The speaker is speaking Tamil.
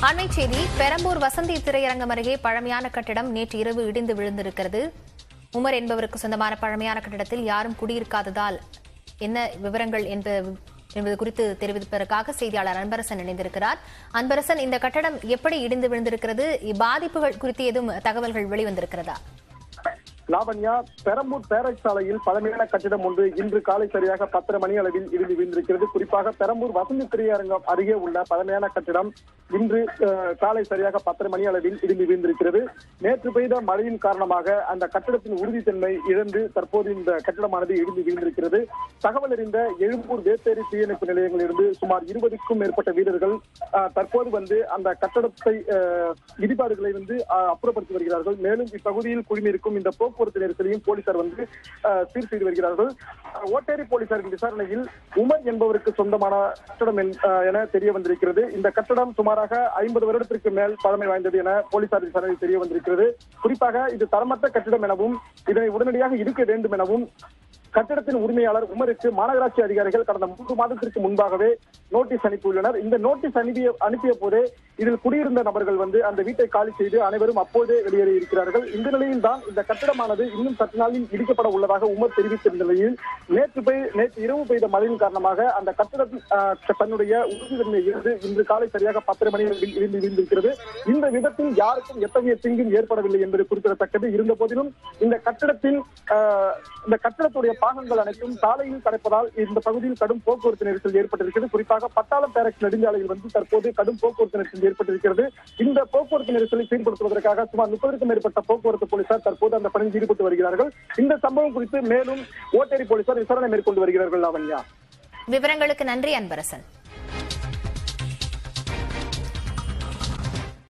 அண்மை செய்தி பெரம்பூர் வசந்தி திரையரங்கம் அருகே பழமையான கட்டிடம் நேற்று இரவு இடிந்து விழுந்திருக்கிறது உமர் என்பவருக்கு சொந்தமான பழமையான கட்டிடத்தில் யாரும் குடியிருக்காததால் என்ன விவரங்கள் என்பது என்பது குறித்து தெரிவிப்பதற்காக செய்தியாளர் அன்பரசன் இணைந்திருக்கிறார் அன்பரசன் இந்த கட்டடம் எப்படி இடிந்து விழுந்திருக்கிறது பாதிப்புகள் குறித்து எதுவும் தகவல்கள் வெளிவந்திருக்கிறதா லாவண்யா பெரம்பூர் பேரக் சாலையில் பழமையான கட்டிடம் ஒன்று இன்று காலை சரியாக பத்தரை மணி அளவில் இடிந்து வீழ்ந்திருக்கிறது குறிப்பாக பெரம்பூர் வசந்தி திரையரங்கம் அருகே உள்ள பழமையான கட்டிடம் இன்று அஹ், காலை சரியாக பத்தரை மணி அளவில் இடிந்து வீழ்ந்திருக்கிறது நேற்று பெய்த மழையின் காரணமாக அந்த கட்டிடத்தின் உறுதித்தன்மை இழந்து தற்போது இந்த கட்டிடமானது இடிந்து வீழ்ந்திருக்கிறது தகவல் அறிந்த எழும்பூர் வேப்பேரி தீயணைப்பு நிலையங்களிலிருந்து சுமார் இருபதுக்கும் மேற்பட்ட வீரர்கள் அஹ், தற்போது வந்து அந்த கட்டடத்தை அஹ், இடிபாடுகளை வந்து அஹ், அப்புறப்படுத்தி வருகிறார்கள் மேலும் இப்பகுதியில் குழுமியிருக்கும் இந்த போக்குவரத்து நெரிசலையும் போலீசார் வந்து அஹ், சீர் செய்து வருகிறார்கள் அஹ், ஓட்டேரி போலீசாரின் விசாரணையில் உமர் என்பவருக்கு சொந்தமான கட்டடம் என்- அஹ், என தெரிய வந்திருக்கிறது இந்த கட்டடம் சுமாராக ஐம்பது வருடத்திற்கு மேல் பழமை வாய்ந்தது என போலீசார் விசாரணையில் தெரிய வந்திருக்கிறது குறிப்பாக இது தரமற்ற கட்டிடம் எனவும் இதனை உடனடியாக இடிக்க வேண்டும் எனவும் கட்டிடத்தின் உரிமையாளர் உமருக்கு மாநகராட்சி அதிகாரிகள் கடந்த மூன்று மாதத்திற்கு முன்பாகவே நோட்டீஸ் அனுப்பியுள்ளனர் இந்த நோட்டீஸ் அனுப்பிய அனுப்பிய போதே இதில் குடியிருந்த நபர்கள் வந்து அந்த வீட்டை காலி செய்து அனைவரும் அப்போதே வெளியேறி இருக்கிறார்கள் இந்த நிலையில் தான் இந்த கட்டிடமானது இன்னும் சற்று நாளில் இடிக்கப்பட உள்ளதாக உமர் தெரிவித்திருந்த நிலையில் நேற்று பெய் நேற்று இரவு பெய்த மழையின் காரணமாக அந்த கட்டிடம் ஆஹ், தன்னுடைய உறுதித்தன்மையை இழந்து இன்று காலை சரியாக பத்தரை மணி அளவில் இடிந்து விழுந்திருக்கிறது இந்த விதத்தில் யாருக்கும் எத்தகைய தீங்கும் ஏற்படவில்லை என்பது குறிப்பிடத்தக்கது இருந்த போதிலும் இந்த கட்டிடத்தின் ஆஹ், இந்த கட்டிடத்துடைய பாகங்கள் அனைத்தும் சாலையில் கிடைப்பதால் இந்த பகுதியில் கடும் போக்குவரத்து நெரிசல் ஏற்பட்டிருக்கிறது குறிப்பாக பட்டாளம் பேரக்ஸ் நெடுஞ்சாலையில் வந்து தற்போது கடும் போக்குவரத்து நெரிசல் ஏற்பட்டிருக்கிறது இந்த போக்குவரத்து நெரிசலை சீர்படுத்துவதற்காக சுமார் முப்பதுக்கும் மேற்பட்ட போக்குவரத்து போலீசார் தற்போது அந்த பணியில் ஈடுபட்டு வருகிறார்கள் இந்த சம்பவம் குறித்து மேலும் ஓட்டேரி போலீசார் விசாரணை மேற்கொண்டு வருகிறார்கள் லாவண்யா விவரங்களுக்கு நன்றி அன்பரசன்